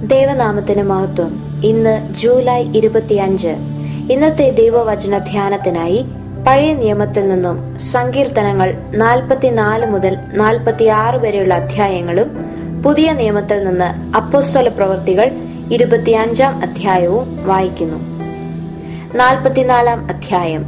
ദൈവനാമത്തിന് മഹത്വം ഇന്ന് ജൂലൈ ഇരുപത്തിയഞ്ച് ഇന്നത്തെ ദൈവവചന ധ്യാനത്തിനായി പഴയ നിയമത്തിൽ നിന്നും സങ്കീർത്തനങ്ങൾ നാൽപ്പത്തിനാല് മുതൽ നാൽപ്പത്തിയാറ് വരെയുള്ള അധ്യായങ്ങളും പുതിയ നിയമത്തിൽ നിന്ന് അപ്പോസ്തല പ്രവൃത്തികൾ ഇരുപത്തിയഞ്ചാം അധ്യായവും വായിക്കുന്നു നാൽപ്പത്തിനാലാം അധ്യായം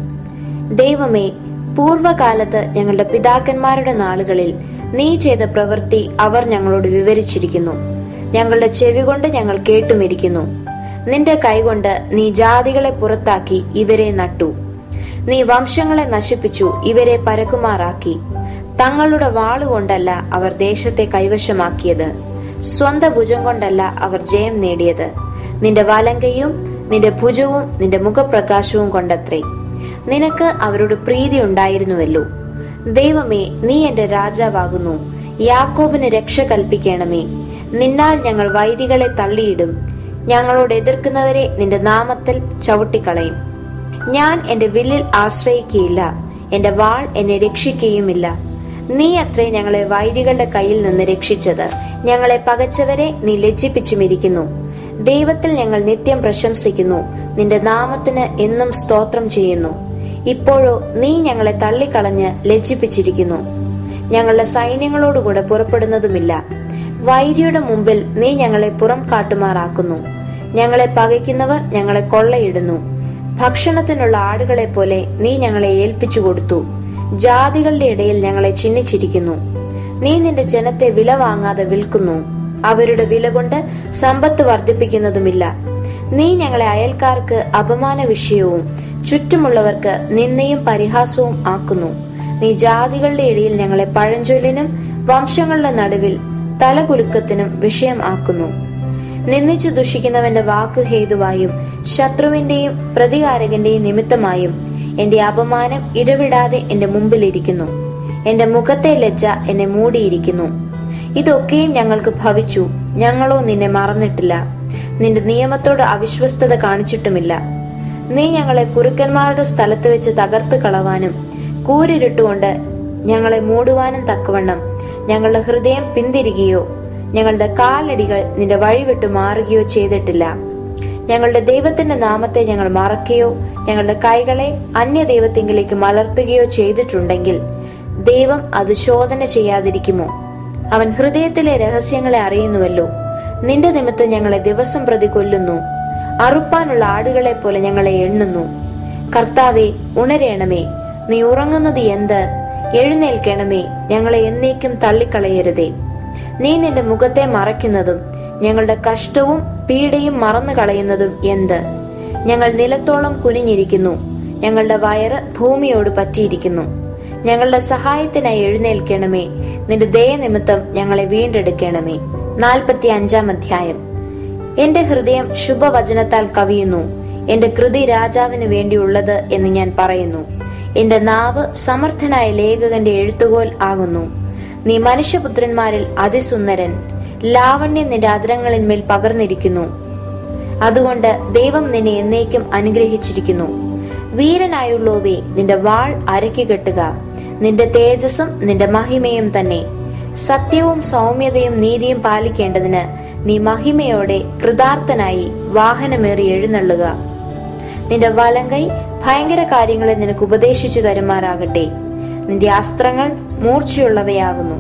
ദൈവമേ പൂർവകാലത്ത് ഞങ്ങളുടെ പിതാക്കന്മാരുടെ നാളുകളിൽ നീ ചെയ്ത പ്രവൃത്തി അവർ ഞങ്ങളോട് വിവരിച്ചിരിക്കുന്നു ഞങ്ങളുടെ ചെവി കൊണ്ട് ഞങ്ങൾ കേട്ടുമിരിക്കുന്നു നിന്റെ കൈകൊണ്ട് നീ ജാതികളെ പുറത്താക്കി ഇവരെ നട്ടു നീ വംശങ്ങളെ നശിപ്പിച്ചു ഇവരെ പരക്കുമാറാക്കി തങ്ങളുടെ വാളുകൊണ്ടല്ല അവർ ദേശത്തെ കൈവശമാക്കിയത് സ്വന്ത ഭുജം കൊണ്ടല്ല അവർ ജയം നേടിയത് നിന്റെ വലങ്കയും നിന്റെ ഭുജവും നിന്റെ മുഖപ്രകാശവും കൊണ്ടത്രേ നിനക്ക് അവരോട് പ്രീതി ഉണ്ടായിരുന്നുവല്ലോ ദൈവമേ നീ എന്റെ രാജാവാകുന്നു യാക്കോബിന് രക്ഷ കൽപ്പിക്കണമേ നിന്നാൽ ഞങ്ങൾ വൈരികളെ തള്ളിയിടും ഞങ്ങളോട് എതിർക്കുന്നവരെ നിന്റെ നാമത്തിൽ ചവിട്ടിക്കളയും ഞാൻ എന്റെ വില്ലിൽ ആശ്രയിക്കുകയില്ല എന്റെ വാൾ എന്നെ രക്ഷിക്കുകയുമില്ല നീ അത്രേ ഞങ്ങളെ വൈരികളുടെ കയ്യിൽ നിന്ന് രക്ഷിച്ചത് ഞങ്ങളെ പകച്ചവരെ നീ ലജ്ജിപ്പിച്ചുമിരിക്കുന്നു ദൈവത്തിൽ ഞങ്ങൾ നിത്യം പ്രശംസിക്കുന്നു നിന്റെ നാമത്തിന് എന്നും സ്തോത്രം ചെയ്യുന്നു ഇപ്പോഴോ നീ ഞങ്ങളെ തള്ളിക്കളഞ്ഞ് ലജ്ജിപ്പിച്ചിരിക്കുന്നു ഞങ്ങളുടെ സൈന്യങ്ങളോടുകൂടെ പുറപ്പെടുന്നതുമില്ല വൈരിയുടെ മുമ്പിൽ നീ ഞങ്ങളെ പുറം കാട്ടുമാറാക്കുന്നു ഞങ്ങളെ പകയ്ക്കുന്നവർ ഞങ്ങളെ കൊള്ളയിടുന്നു ഭക്ഷണത്തിനുള്ള ആടുകളെ പോലെ നീ ഞങ്ങളെ ഏൽപ്പിച്ചു കൊടുത്തു ജാതികളുടെ ഇടയിൽ ഞങ്ങളെ ചിഹ്നിച്ചിരിക്കുന്നു നീ നിന്റെ ജനത്തെ വില വാങ്ങാതെ വിൽക്കുന്നു അവരുടെ വില കൊണ്ട് സമ്പത്ത് വർദ്ധിപ്പിക്കുന്നതുമില്ല നീ ഞങ്ങളെ അയൽക്കാർക്ക് അപമാന വിഷയവും ചുറ്റുമുള്ളവർക്ക് നിന്നയും പരിഹാസവും ആക്കുന്നു നീ ജാതികളുടെ ഇടയിൽ ഞങ്ങളെ പഴഞ്ചൊല്ലിനും വംശങ്ങളുടെ നടുവിൽ തലകുലുക്കത്തിനും വിഷയം ആക്കുന്നു നിന്ദിച്ചു ദുഷിക്കുന്നവന്റെ വാക്കു ഹേതുവായും ശത്രുവിന്റെയും പ്രതികാരകന്റെയും നിമിത്തമായും എന്റെ അപമാനം ഇടവിടാതെ എന്റെ മുമ്പിലിരിക്കുന്നു എന്റെ മുഖത്തെ ലജ്ജ എന്നെ മൂടിയിരിക്കുന്നു ഇതൊക്കെയും ഞങ്ങൾക്ക് ഭവിച്ചു ഞങ്ങളോ നിന്നെ മറന്നിട്ടില്ല നിന്റെ നിയമത്തോട് അവിശ്വസ്തത കാണിച്ചിട്ടുമില്ല നീ ഞങ്ങളെ കുറുക്കന്മാരുടെ സ്ഥലത്ത് വെച്ച് തകർത്ത് കളവാനും കൂരിരുട്ടുകൊണ്ട് ഞങ്ങളെ മൂടുവാനും തക്കവണ്ണം ഞങ്ങളുടെ ഹൃദയം പിന്തിരികയോ ഞങ്ങളുടെ കാലടികൾ നിന്റെ വഴിവിട്ടു മാറുകയോ ചെയ്തിട്ടില്ല ഞങ്ങളുടെ ദൈവത്തിന്റെ നാമത്തെ ഞങ്ങൾ മറക്കുകയോ ഞങ്ങളുടെ കൈകളെ അന്യ ദൈവത്തിങ്കിലേക്ക് മലർത്തുകയോ ചെയ്തിട്ടുണ്ടെങ്കിൽ ദൈവം അത് ശോധന ചെയ്യാതിരിക്കുമോ അവൻ ഹൃദയത്തിലെ രഹസ്യങ്ങളെ അറിയുന്നുവല്ലോ നിന്റെ നിമിത്തം ഞങ്ങളെ ദിവസം പ്രതി കൊല്ലുന്നു അറുപ്പാനുള്ള ആടുകളെ പോലെ ഞങ്ങളെ എണ്ണുന്നു കർത്താവെ ഉണരേണമേ നീ ഉറങ്ങുന്നത് എന്ത് എഴുന്നേൽക്കണമേ ഞങ്ങളെ എന്നേക്കും തള്ളിക്കളയരുതേ നീ നിന്റെ മുഖത്തെ മറയ്ക്കുന്നതും ഞങ്ങളുടെ കഷ്ടവും പീഡയും മറന്നു കളയുന്നതും എന്ത് ഞങ്ങൾ നിലത്തോളം കുനിഞ്ഞിരിക്കുന്നു ഞങ്ങളുടെ വയറ് ഭൂമിയോട് പറ്റിയിരിക്കുന്നു ഞങ്ങളുടെ സഹായത്തിനായി എഴുന്നേൽക്കണമേ നിന്റെ ദയനിമിത്തം ഞങ്ങളെ വീണ്ടെടുക്കണമേ നാൽപ്പത്തി അഞ്ചാം അധ്യായം എന്റെ ഹൃദയം ശുഭവചനത്താൽ കവിയുന്നു എന്റെ കൃതി രാജാവിന് വേണ്ടിയുള്ളത് എന്ന് ഞാൻ പറയുന്നു എന്റെ നാവ് സമർത്ഥനായ ലേഖകന്റെ എഴുത്തുകോൽ ആകുന്നു നീ മനുഷ്യപുത്രന്മാരിൽ അതിസുന്ദരൻ ലാവണ്യം നിന്റെ അതിരങ്ങളിന്മേൽ പകർന്നിരിക്കുന്നു അതുകൊണ്ട് ദൈവം നിന്നെ എന്നേക്കും അനുഗ്രഹിച്ചിരിക്കുന്നു വീരനായുള്ളോവേ നിന്റെ വാൾ അരക്കി കെട്ടുക നിന്റെ തേജസ്സും നിന്റെ മഹിമയും തന്നെ സത്യവും സൗമ്യതയും നീതിയും പാലിക്കേണ്ടതിന് നീ മഹിമയോടെ കൃതാർത്ഥനായി വാഹനമേറി എഴുന്നള്ളുക നിന്റെ വലങ്കൈ ഭയങ്കര കാര്യങ്ങളെ നിനക്ക് ഉപദേശിച്ചു തരുമാറാകട്ടെ നിന്റെ അസ്ത്രങ്ങൾ മൂർച്ചയുള്ളവയാകുന്നു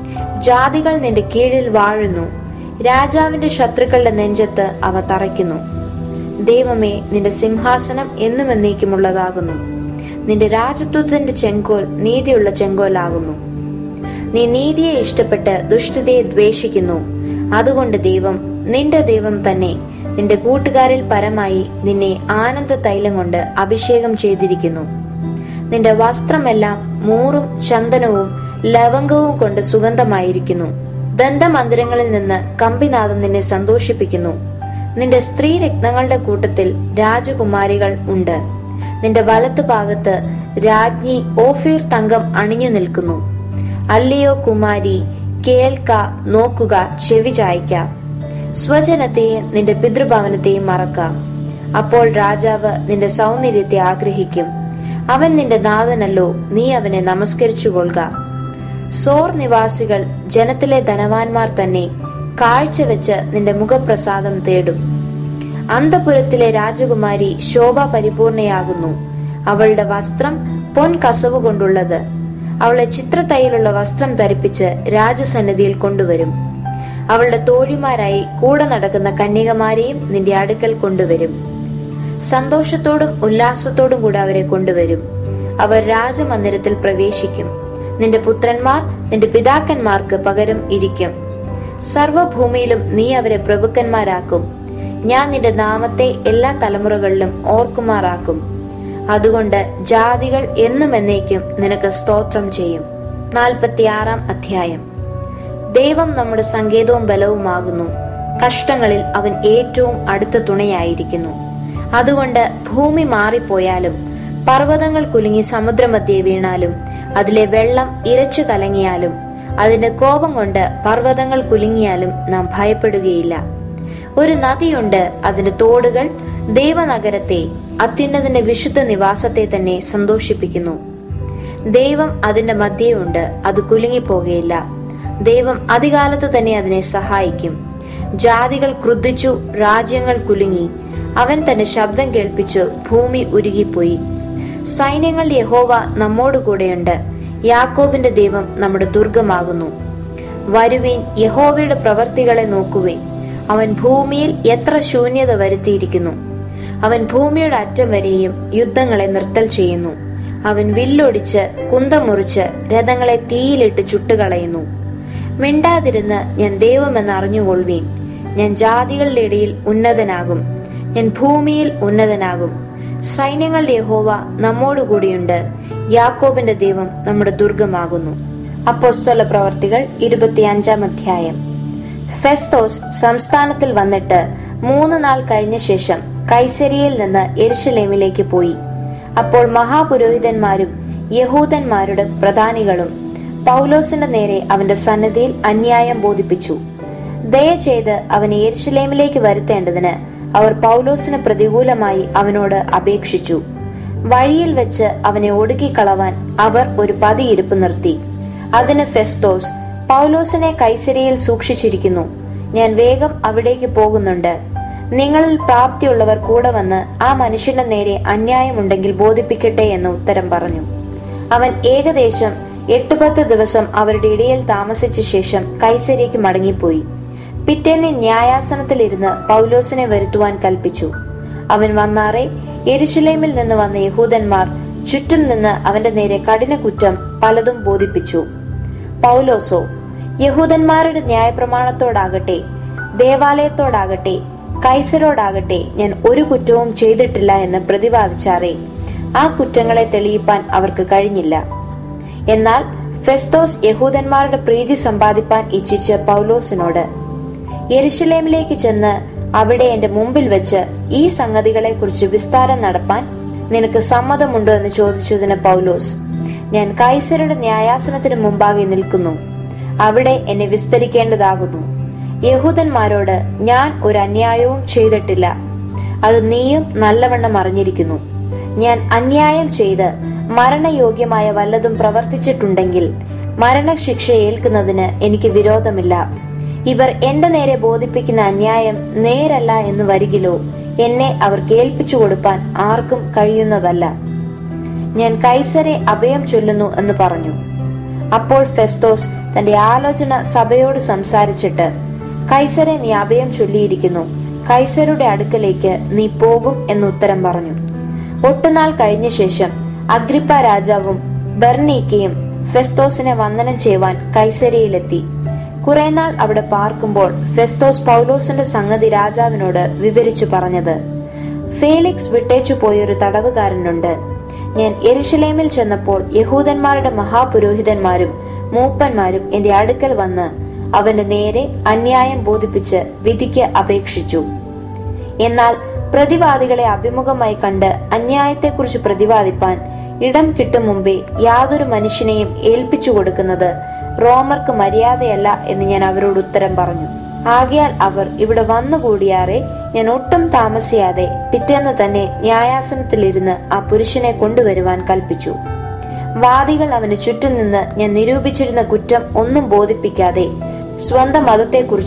ജാതികൾ നിന്റെ കീഴിൽ വാഴുന്നു രാജാവിന്റെ ശത്രുക്കളുടെ നെഞ്ചത്ത് അവ തറയ്ക്കുന്നു ദൈവമേ നിന്റെ സിംഹാസനം എന്നും എന്നേക്കുമുള്ളതാകുന്നു നിന്റെ രാജത്വത്തിന്റെ ചെങ്കോൽ നീതിയുള്ള ചെങ്കോലാകുന്നു നീ നീതിയെ ഇഷ്ടപ്പെട്ട് ദുഷ്ടതയെ ദ്വേഷിക്കുന്നു അതുകൊണ്ട് ദൈവം നിന്റെ ദൈവം തന്നെ നിന്റെ കൂട്ടുകാരിൽ പരമായി നിന്നെ ആനന്ദ തൈലം കൊണ്ട് അഭിഷേകം ചെയ്തിരിക്കുന്നു നിന്റെ വസ്ത്രമെല്ലാം മൂറും ചന്ദനവും ലവംഗവും കൊണ്ട് സുഗന്ധമായിരിക്കുന്നു ദന്തമന്ദിരങ്ങളിൽ നിന്ന് കമ്പിനാഥം നിന്നെ സന്തോഷിപ്പിക്കുന്നു നിന്റെ സ്ത്രീ രത്നങ്ങളുടെ കൂട്ടത്തിൽ രാജകുമാരികൾ ഉണ്ട് നിന്റെ വലത്തു ഭാഗത്ത് രാജ്ഞി ഓഫീർ തങ്കം അണിഞ്ഞു നിൽക്കുന്നു അല്ലയോ കുമാരി കേൾക്ക നോക്കുക ചെവി ചായ്ക്ക സ്വജനത്തെയും നിന്റെ പിതൃഭവനത്തെയും മറക്ക അപ്പോൾ രാജാവ് നിന്റെ സൗന്ദര്യത്തെ ആഗ്രഹിക്കും അവൻ നിന്റെ നാഥനല്ലോ നീ അവനെ നമസ്കരിച്ചു കൊള്ളുക സോർ നിവാസികൾ ജനത്തിലെ ധനവാന്മാർ തന്നെ കാഴ്ചവെച്ച് നിന്റെ മുഖപ്രസാദം തേടും അന്തപുരത്തിലെ രാജകുമാരി ശോഭ പരിപൂർണയാകുന്നു അവളുടെ വസ്ത്രം പൊൻ കസവ് കൊണ്ടുള്ളത് അവളെ ചിത്രത്തൈയിലുള്ള വസ്ത്രം ധരിപ്പിച്ച് രാജസന്നിധിയിൽ കൊണ്ടുവരും അവളുടെ തോഴിമാരായി കൂടെ നടക്കുന്ന കന്യകമാരെയും നിന്റെ അടുക്കൽ കൊണ്ടുവരും സന്തോഷത്തോടും ഉല്ലാസത്തോടും കൂടെ അവരെ കൊണ്ടുവരും അവർ രാജമന്ദിരത്തിൽ പ്രവേശിക്കും നിന്റെ പുത്രന്മാർ നിന്റെ പിതാക്കന്മാർക്ക് പകരം ഇരിക്കും സർവഭൂമിയിലും നീ അവരെ പ്രഭുക്കന്മാരാക്കും ഞാൻ നിന്റെ നാമത്തെ എല്ലാ തലമുറകളിലും ഓർക്കുമാറാക്കും അതുകൊണ്ട് ജാതികൾ എന്നും എന്നേക്കും നിനക്ക് സ്തോത്രം ചെയ്യും നാൽപ്പത്തിയാറാം അധ്യായം ദൈവം നമ്മുടെ സങ്കേതവും ബലവുമാകുന്നു കഷ്ടങ്ങളിൽ അവൻ ഏറ്റവും അടുത്ത തുണയായിരിക്കുന്നു അതുകൊണ്ട് ഭൂമി മാറിപ്പോയാലും പർവ്വതങ്ങൾ കുലുങ്ങി സമുദ്രമധ്യേ വീണാലും അതിലെ വെള്ളം ഇരച്ചു കലങ്ങിയാലും അതിന്റെ കോപം കൊണ്ട് പർവ്വതങ്ങൾ കുലുങ്ങിയാലും നാം ഭയപ്പെടുകയില്ല ഒരു നദിയുണ്ട് അതിന്റെ തോടുകൾ ദൈവനഗരത്തെ അത്യുന്നതിന്റെ വിശുദ്ധ നിവാസത്തെ തന്നെ സന്തോഷിപ്പിക്കുന്നു ദൈവം അതിന്റെ മധ്യയുണ്ട് അത് കുലുങ്ങിപ്പോകുകയില്ല ദൈവം അധികാലത്ത് തന്നെ അതിനെ സഹായിക്കും ജാതികൾ ക്രുദ്ധിച്ചു രാജ്യങ്ങൾ കുലുങ്ങി അവൻ തന്റെ ശബ്ദം കേൾപ്പിച്ചു ഭൂമി ഉരുകിപ്പോയി സൈന്യങ്ങളുടെ യഹോവ നമ്മോട് കൂടെയുണ്ട് യാക്കോബിന്റെ ദൈവം നമ്മുടെ ദുർഗമാകുന്നു വരുവീൻ യഹോവയുടെ പ്രവർത്തികളെ നോക്കുവേൻ അവൻ ഭൂമിയിൽ എത്ര ശൂന്യത വരുത്തിയിരിക്കുന്നു അവൻ ഭൂമിയുടെ അറ്റം വരെയും യുദ്ധങ്ങളെ നിർത്തൽ ചെയ്യുന്നു അവൻ വില്ലൊടിച്ച് കുന്തം മുറിച്ച് രഥങ്ങളെ തീയിലിട്ട് ചുട്ടുകളയുന്നു മിണ്ടാതിരുന്ന് ഞാൻ ദൈവമെന്ന് അറിഞ്ഞുകൊള്ളുവീൻ ഞാൻ ജാതികളുടെ ഇടയിൽ ഉന്നതനാകും ഞാൻ ഭൂമിയിൽ ഉന്നതനാകും സൈന്യങ്ങളുടെ യഹോവ നമ്മോട് കൂടിയുണ്ട് യാക്കോബിന്റെ ദൈവം നമ്മുടെ ദുർഗമാകുന്നു അപ്പോസ്തല പ്രവർത്തികൾ ഇരുപത്തിയഞ്ചാം അധ്യായം ഫെസ്തോസ് സംസ്ഥാനത്തിൽ വന്നിട്ട് മൂന്ന് നാൾ കഴിഞ്ഞ ശേഷം കൈസരിയിൽ നിന്ന് എരുഷലേമിലേക്ക് പോയി അപ്പോൾ മഹാപുരോഹിതന്മാരും യഹൂദന്മാരുടെ പ്രധാനികളും പൗലോസിന്റെ നേരെ അവന്റെ സന്നദ്ധിയിൽ അന്യായം ബോധിപ്പിച്ചു ദയ ചെയ്ത് അവനെ യെരുഷലേമിലേക്ക് വരുത്തേണ്ടതിന് അവർ പൗലോസിന് പ്രതികൂലമായി അവനോട് അപേക്ഷിച്ചു വഴിയിൽ വെച്ച് അവനെ ഒടുക്കിക്കളവാൻ അവർ ഒരു പതിയിരിപ്പ് നിർത്തി അതിന് ഫെസ്തോസ് പൗലോസിനെ കൈസരിയിൽ സൂക്ഷിച്ചിരിക്കുന്നു ഞാൻ വേഗം അവിടേക്ക് പോകുന്നുണ്ട് നിങ്ങളിൽ പ്രാപ്തിയുള്ളവർ കൂടെ വന്ന് ആ മനുഷ്യന്റെ നേരെ അന്യായമുണ്ടെങ്കിൽ ബോധിപ്പിക്കട്ടെ എന്ന് ഉത്തരം പറഞ്ഞു അവൻ ഏകദേശം എട്ട് പത്ത് ദിവസം അവരുടെ ഇടയിൽ താമസിച്ച ശേഷം കൈസരിക്ക് മടങ്ങിപ്പോയി പിറ്റേന്ന് ന്യായാസനത്തിലിരുന്ന് പൗലോസിനെ വരുത്തുവാൻ കൽപ്പിച്ചു അവൻ വന്നാറെ എരുശലേമിൽ നിന്ന് വന്ന യഹൂദന്മാർ ചുറ്റും നിന്ന് അവന്റെ നേരെ കഠിന കുറ്റം പലതും ബോധിപ്പിച്ചു പൗലോസോ യഹൂദന്മാരുടെ ന്യായപ്രമാണത്തോടാകട്ടെ ദേവാലയത്തോടാകട്ടെ കൈസരോടാകട്ടെ ഞാൻ ഒരു കുറ്റവും ചെയ്തിട്ടില്ല എന്ന് പ്രതിപാദിച്ചാറേ ആ കുറ്റങ്ങളെ തെളിയിപ്പാൻ അവർക്ക് കഴിഞ്ഞില്ല എന്നാൽ ഫെസ്തോസ് യഹൂദന്മാരുടെ പ്രീതി സമ്പാദിപ്പാൻ ഇച്ഛിച്ച പൗലോസിനോട് യെരുഷലേമിലേക്ക് ചെന്ന് അവിടെ എന്റെ മുമ്പിൽ വെച്ച് ഈ സംഗതികളെ കുറിച്ച് വിസ്താരം നടപ്പാൻ നിനക്ക് സമ്മതമുണ്ടോ എന്ന് ചോദിച്ചതിന് പൗലോസ് ഞാൻ കൈസരുടെ ന്യായാസനത്തിന് മുമ്പാകെ നിൽക്കുന്നു അവിടെ എന്നെ വിസ്തരിക്കേണ്ടതാകുന്നു യഹൂദന്മാരോട് ഞാൻ ഒരു അന്യായവും ചെയ്തിട്ടില്ല അത് നീയും നല്ലവണ്ണം അറിഞ്ഞിരിക്കുന്നു ഞാൻ അന്യായം ചെയ്ത് മരണയോഗ്യമായ വല്ലതും പ്രവർത്തിച്ചിട്ടുണ്ടെങ്കിൽ മരണശിക്ഷ ഏൽക്കുന്നതിന് എനിക്ക് വിരോധമില്ല ഇവർ എന്റെ നേരെ ബോധിപ്പിക്കുന്ന അന്യായം നേരല്ല എന്ന് വരികിലോ എന്നെ അവർ കേൾപ്പിച്ചു കൊടുപ്പാൻ ആർക്കും കഴിയുന്നതല്ല ഞാൻ കൈസരെ അഭയം ചൊല്ലുന്നു എന്ന് പറഞ്ഞു അപ്പോൾ ഫെസ്തോസ് തന്റെ ആലോചന സഭയോട് സംസാരിച്ചിട്ട് കൈസരെ നീ അഭയം ചൊല്ലിയിരിക്കുന്നു കൈസരുടെ അടുക്കലേക്ക് നീ പോകും എന്ന് ഉത്തരം പറഞ്ഞു ഒട്ടുനാൾ കഴിഞ്ഞ ശേഷം അഗ്രിപ്പ രാജാവും ബെർണീക്കയും ഫെസ്തോസിനെ വന്ദനം ചെയ്യുവാൻ കൈസരിയിലെത്തി കുറെ നാൾ അവിടെ പാർക്കുമ്പോൾ ഫെസ്തോസ് പൗലോസിന്റെ സംഗതി രാജാവിനോട് വിവരിച്ചു പറഞ്ഞത് ഫേലിക്സ് വിട്ടേച്ചു പോയൊരു തടവുകാരനുണ്ട് ഞാൻ എരുഷലേമിൽ ചെന്നപ്പോൾ യഹൂദന്മാരുടെ മഹാപുരോഹിതന്മാരും മൂപ്പന്മാരും എന്റെ അടുക്കൽ വന്ന് അവന് നേരെ അന്യായം ബോധിപ്പിച്ച് വിധിക്ക് അപേക്ഷിച്ചു എന്നാൽ പ്രതിവാദികളെ അഭിമുഖമായി കണ്ട് അന്യായത്തെക്കുറിച്ച് പ്രതിവാദിപ്പാൻ ഇടം കിട്ടും മുമ്പേ യാതൊരു മനുഷ്യനെയും ഏൽപ്പിച്ചു കൊടുക്കുന്നത് റോമർക്ക് മര്യാദയല്ല എന്ന് ഞാൻ അവരോട് ഉത്തരം പറഞ്ഞു ആകയാൽ അവർ ഇവിടെ വന്നുകൂടിയാറെ ഞാൻ ഒട്ടും താമസിയാതെ പിറ്റേന്ന് തന്നെ ന്യായാസനത്തിലിരുന്ന് ആ പുരുഷനെ കൊണ്ടുവരുവാൻ കൽപ്പിച്ചു വാദികൾ അവന് ചുറ്റും നിന്ന് ഞാൻ നിരൂപിച്ചിരുന്ന കുറ്റം ഒന്നും ബോധിപ്പിക്കാതെ സ്വന്തം മതത്തെക്കുറിച്ചും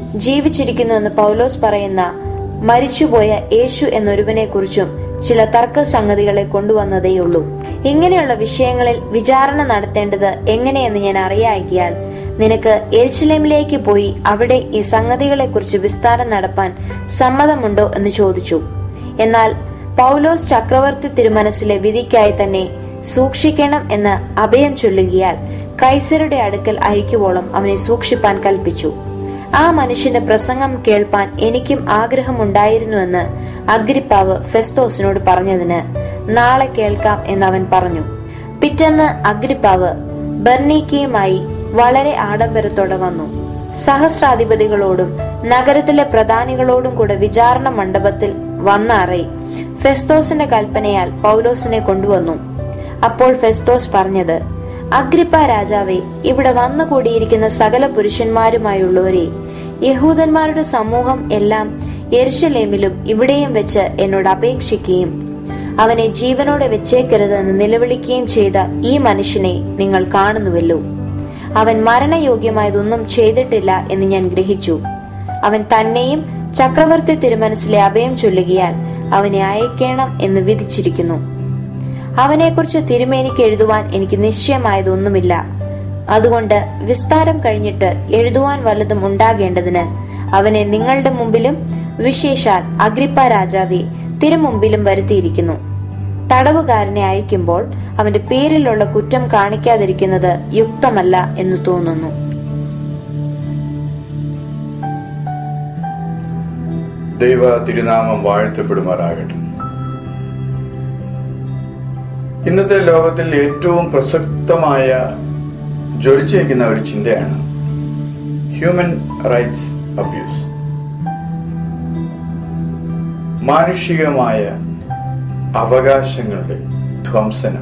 ജീവിച്ചിരിക്കുന്നു എന്ന് പൗലോസ് പറയുന്ന മരിച്ചുപോയ യേശു എന്നൊരുവനെ കുറിച്ചും ചില തർക്ക സംഗതികളെ കൊണ്ടുവന്നതേയുള്ളൂ ഇങ്ങനെയുള്ള വിഷയങ്ങളിൽ വിചാരണ നടത്തേണ്ടത് എങ്ങനെയെന്ന് ഞാൻ അറിയാക്കിയാൽ നിനക്ക് എരിശിലേമിലേക്ക് പോയി അവിടെ ഈ സംഗതികളെക്കുറിച്ച് വിസ്താരം നടപ്പാൻ സമ്മതമുണ്ടോ എന്ന് ചോദിച്ചു എന്നാൽ പൗലോസ് ചക്രവർത്തി തിരുമനസിലെ വിധിക്കായി തന്നെ സൂക്ഷിക്കണം എന്ന് അഭയം ചൊല്ലുകിയാൽ കൈസരുടെ അടുക്കൽ അയക്കുവോളം അവനെ സൂക്ഷിപ്പാൻ കൽപ്പിച്ചു ആ മനുഷ്യന്റെ പ്രസംഗം കേൾപ്പാൻ എനിക്കും ആഗ്രഹമുണ്ടായിരുന്നുവെന്ന് അഗ്രിപ്പാവ് ഫെസ്തോസിനോട് പറഞ്ഞതിന് നാളെ കേൾക്കാം എന്നവൻ പറഞ്ഞു പിറ്റേന്ന് അഗ്രിപ്പാവ് ബർണീക്കയുമായി വളരെ ആഡംബരത്തോടെ വന്നു സഹസ്രാധിപതികളോടും നഗരത്തിലെ പ്രധാനികളോടും കൂടെ വിചാരണ മണ്ഡപത്തിൽ വന്നറയി ഫെസ്തോസിന്റെ കൽപ്പനയാൽ പൗലോസിനെ കൊണ്ടുവന്നു അപ്പോൾ ഫെസ്തോസ് പറഞ്ഞത് അഗ്രിപ്പ രാജാവെ ഇവിടെ വന്നു കൂടിയിരിക്കുന്ന സകല പുരുഷന്മാരുമായുള്ളവരെ യഹൂദന്മാരുടെ സമൂഹം എല്ലാം യെരുശലേമിലും ഇവിടെയും വെച്ച് എന്നോട് അപേക്ഷിക്കുകയും അവനെ ജീവനോടെ വെച്ചേക്കരുത് എന്ന് നിലവിളിക്കുകയും ചെയ്ത ഈ മനുഷ്യനെ നിങ്ങൾ കാണുന്നുവല്ലോ അവൻ മരണയോഗ്യമായതൊന്നും ചെയ്തിട്ടില്ല എന്ന് ഞാൻ ഗ്രഹിച്ചു അവൻ തന്നെയും ചക്രവർത്തി തിരുമനസിലെ അഭയം ചൊല്ലുകയാൽ അവനെ അയക്കണം എന്ന് വിധിച്ചിരിക്കുന്നു അവനെക്കുറിച്ച് തിരുമേനിക്ക് എഴുതുവാൻ എനിക്ക് നിശ്ചയമായതൊന്നുമില്ല അതുകൊണ്ട് വിസ്താരം കഴിഞ്ഞിട്ട് എഴുതുവാൻ വല്ലതും ഉണ്ടാകേണ്ടതിന് അവനെ നിങ്ങളുടെ മുമ്പിലും വിശേഷാൽ അഗ്രിപ്പ രാജാവെ തിരുമുമ്പിലും വരുത്തിയിരിക്കുന്നു തടവുകാരനെ അയക്കുമ്പോൾ അവന്റെ പേരിലുള്ള കുറ്റം കാണിക്കാതിരിക്കുന്നത് യുക്തമല്ല എന്ന് തോന്നുന്നു ദൈവ തിരുനാമം വാഴ്ത്തപ്പെടുമാറാകട്ടെ ഇന്നത്തെ ലോകത്തിൽ ഏറ്റവും പ്രസക്തമായ ജ്വലിച്ചിരിക്കുന്ന ഒരു ചിന്തയാണ് ഹ്യൂമൻ റൈറ്റ്സ് അബ്യൂസ് മാനുഷികമായ അവകാശങ്ങളുടെ ധ്വംസനം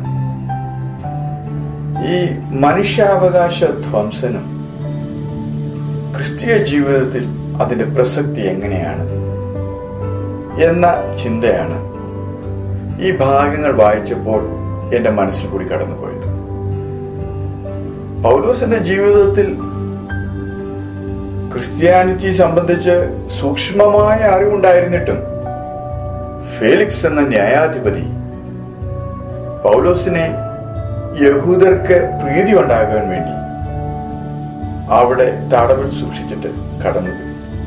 ഈ മനുഷ്യാവകാശ ധ്വംസനം ക്രിസ്തീയ ജീവിതത്തിൽ അതിന്റെ പ്രസക്തി എങ്ങനെയാണ് എന്ന ചിന്തയാണ് ഈ ഭാഗങ്ങൾ വായിച്ചപ്പോൾ എന്റെ മനസ്സിൽ കൂടി കടന്നുപോയത് പൗലോസിന്റെ ജീവിതത്തിൽ ക്രിസ്ത്യാനിറ്റി സംബന്ധിച്ച് സൂക്ഷ്മമായ അറിവുണ്ടായിരുന്നിട്ടും ഫേലിക്സ് എന്ന ന്യായാധിപതി പൗലോസിനെ യഹൂദർക്ക് പ്രീതി ഉണ്ടാകാൻ വേണ്ടി അവിടെ തടവിൽ സൂക്ഷിച്ചിട്ട് കടന്നുപോയി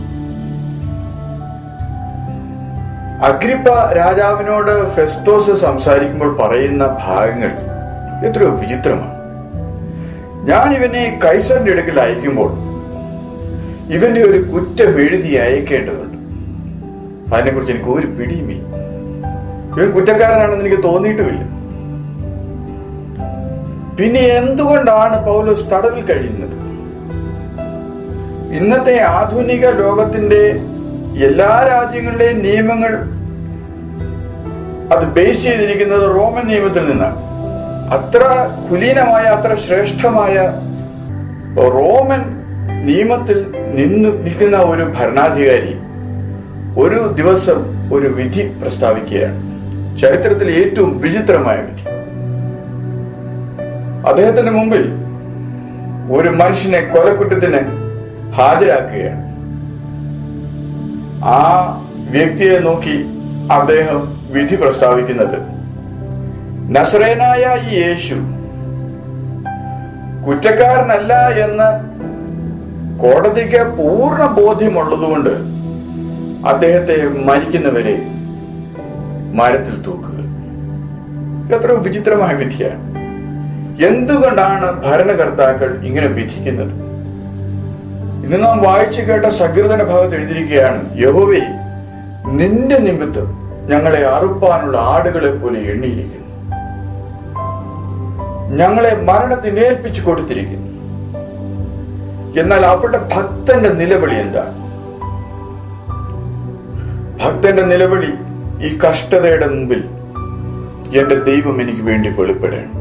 അഗ്രിപ്പ രാജാവിനോട് ഫെസ്തോസ് സംസാരിക്കുമ്പോൾ പറയുന്ന ഭാഗങ്ങൾ എത്രയോ വിചിത്രമാണ് ഞാൻ ഇവനെ കൈസറിന്റെ അടുക്കൽ അയക്കുമ്പോൾ ഇവന്റെ ഒരു കുറ്റം എഴുതി അയക്കേണ്ടതുണ്ട് അതിനെക്കുറിച്ച് എനിക്ക് ഒരു പിടിയുമില്ല ഇവൻ കുറ്റക്കാരനാണെന്ന് എനിക്ക് തോന്നിയിട്ടുമില്ല പിന്നെ എന്തുകൊണ്ടാണ് പൗലോസ് തടവിൽ കഴിയുന്നത് ഇന്നത്തെ ആധുനിക ലോകത്തിന്റെ എല്ലാ രാജ്യങ്ങളുടെയും നിയമങ്ങൾ അത് ബേസ് ചെയ്തിരിക്കുന്നത് റോമൻ നിയമത്തിൽ നിന്നാണ് അത്ര കുലീനമായ അത്ര ശ്രേഷ്ഠമായ റോമൻ നിയമത്തിൽ നിന്ന് നിൽക്കുന്ന ഒരു ഭരണാധികാരി ഒരു ദിവസം ഒരു വിധി പ്രസ്താവിക്കുകയാണ് ചരിത്രത്തിൽ ഏറ്റവും വിചിത്രമായ വിധി അദ്ദേഹത്തിന്റെ മുമ്പിൽ ഒരു മനുഷ്യനെ കൊലക്കുറ്റത്തിന് ഹാജരാക്കുകയാണ് ആ വ്യക്തിയെ നോക്കി അദ്ദേഹം വിധി പ്രസ്താവിക്കുന്നത് നസറേനായ ഈ യേശു കുറ്റക്കാരനല്ല എന്ന് കോടതിക്ക് പൂർണ്ണ ബോധ്യമുള്ളതുകൊണ്ട് അദ്ദേഹത്തെ മരിക്കുന്നവരെ മരത്തിൽ തൂക്കുക എത്ര വിചിത്രമായ വിധിയാണ് എന്തുകൊണ്ടാണ് ഭരണകർത്താക്കൾ ഇങ്ങനെ വിധിക്കുന്നത് ഇന്ന് നാം വായിച്ചു കേട്ട സകീർത്തന ഭാഗത്ത് എഴുതിയിരിക്കുകയാണ് യഹോവേ നിന്റെ നിമിത്തം ഞങ്ങളെ അറുപ്പാനുള്ള ആടുകളെ പോലെ എണ്ണിയിരിക്കുന്നു ഞങ്ങളെ മരണത്തിന് ഏൽപ്പിച്ചു കൊടുത്തിരിക്കുന്നു എന്നാൽ അവരുടെ ഭക്തന്റെ നിലവിളി എന്താണ് ഭക്തന്റെ നിലവിളി ഈ കഷ്ടതയുടെ മുമ്പിൽ എന്റെ ദൈവം എനിക്ക് വേണ്ടി വെളിപ്പെടണം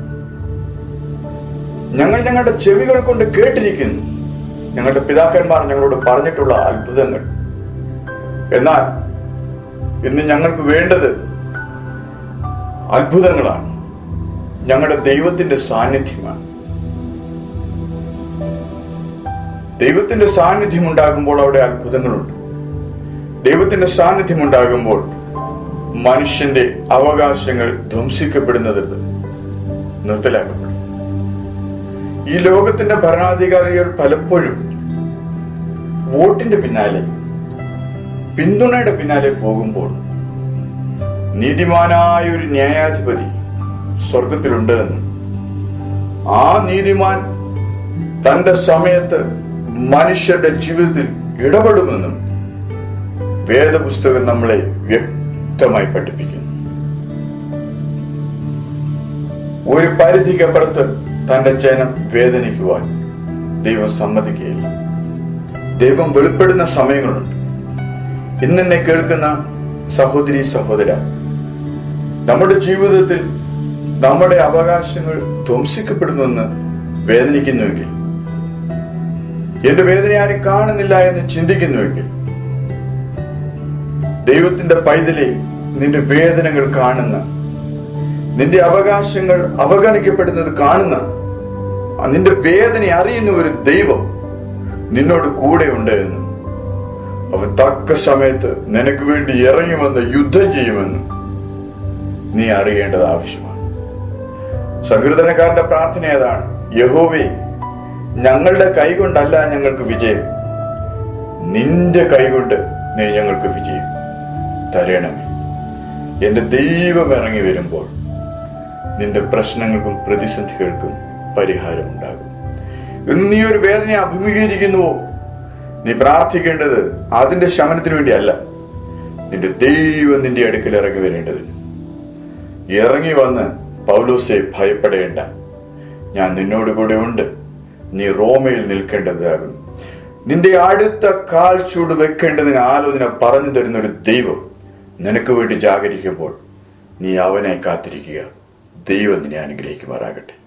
ഞങ്ങൾ ഞങ്ങളുടെ ചെവികൾ കൊണ്ട് കേട്ടിരിക്കുന്നു ഞങ്ങളുടെ പിതാക്കന്മാർ ഞങ്ങളോട് പറഞ്ഞിട്ടുള്ള അത്ഭുതങ്ങൾ എന്നാൽ ഇന്ന് ഞങ്ങൾക്ക് വേണ്ടത് അത്ഭുതങ്ങളാണ് ഞങ്ങളുടെ ദൈവത്തിന്റെ സാന്നിധ്യമാണ് ദൈവത്തിന്റെ സാന്നിധ്യം ഉണ്ടാകുമ്പോൾ അവിടെ അത്ഭുതങ്ങളുണ്ട് ദൈവത്തിന്റെ സാന്നിധ്യം ഉണ്ടാകുമ്പോൾ മനുഷ്യന്റെ അവകാശങ്ങൾ ധ്വംസിക്കപ്പെടുന്നത് നിർത്തലാക്കപ്പെടും ഈ ലോകത്തിന്റെ ഭരണാധികാരികൾ പലപ്പോഴും വോട്ടിന്റെ പിന്നാലെ പിന്തുണയുടെ പിന്നാലെ പോകുമ്പോൾ നീതിമാനായ ഒരു ന്യായാധിപതി സ്വർഗത്തിലുണ്ടെന്നും ആ നീതിമാൻ തന്റെ സമയത്ത് മനുഷ്യരുടെ ജീവിതത്തിൽ ഇടപെടുമെന്നും വേദപുസ്തകം നമ്മളെ വ്യക്തമായി പഠിപ്പിക്കുന്നു ഒരു പരിധിക്കപ്പുറത്ത് തന്റെ ജനം വേദനിക്കുവാൻ ദൈവം സമ്മതിക്കുകയില്ല ദൈവം വെളിപ്പെടുന്ന സമയങ്ങളുണ്ട് ഇന്നെന്നെ കേൾക്കുന്ന സഹോദരി സഹോദര നമ്മുടെ ജീവിതത്തിൽ നമ്മുടെ അവകാശങ്ങൾ ധ്വംസിക്കപ്പെടുന്നുവെന്ന് വേദനിക്കുന്നുവെങ്കിൽ എന്റെ വേദന ആരും കാണുന്നില്ല എന്ന് ചിന്തിക്കുന്നുവെങ്കിൽ ദൈവത്തിന്റെ പൈതലെ നിന്റെ വേദനകൾ കാണുന്ന നിന്റെ അവകാശങ്ങൾ അവഗണിക്കപ്പെടുന്നത് കാണുന്ന ആ നിന്റെ വേദന അറിയുന്ന ഒരു ദൈവം നിന്നോട് കൂടെ ഉണ്ട് എന്നും അവൻ തക്ക സമയത്ത് നിനക്ക് വേണ്ടി ഇറങ്ങി വന്ന് യുദ്ധം ചെയ്യുമെന്നും നീ അറിയേണ്ടത് ആവശ്യമാണ് സങ്കീർത്തനക്കാരന്റെ പ്രാർത്ഥന ഏതാണ് യഹോവേ ഞങ്ങളുടെ കൈകൊണ്ടല്ല ഞങ്ങൾക്ക് വിജയം നിന്റെ കൈകൊണ്ട് നീ ഞങ്ങൾക്ക് വിജയം തരണമേ എന്റെ ദൈവം ഇറങ്ങി വരുമ്പോൾ നിന്റെ പ്രശ്നങ്ങൾക്കും പ്രതിസന്ധികൾക്കും പരിഹാരമുണ്ടാകും ഇന്ന് നീ ഒരു വേദനയെ അഭിമുഖീകരിക്കുന്നുവോ നീ പ്രാർത്ഥിക്കേണ്ടത് അതിന്റെ ശമനത്തിന് വേണ്ടിയല്ല നിന്റെ ദൈവം നിന്റെ അടുക്കൽ ഇറങ്ങി വരേണ്ടതിന് ഇറങ്ങി വന്ന് പൗലോസെ ഭയപ്പെടേണ്ട ഞാൻ നിന്നോട് കൂടെ ഉണ്ട് നീ റോമയിൽ നിൽക്കേണ്ടതാകുന്നു നിന്റെ അടുത്ത കാൽ ചൂട് വെക്കേണ്ടതിന് ആലോചന പറഞ്ഞു തരുന്ന ഒരു ദൈവം നിനക്ക് വേണ്ടി ജാഗരിക്കുമ്പോൾ നീ അവനെ കാത്തിരിക്കുക ദൈവം നിന്നെ അനുഗ്രഹിക്കുമാറാകട്ടെ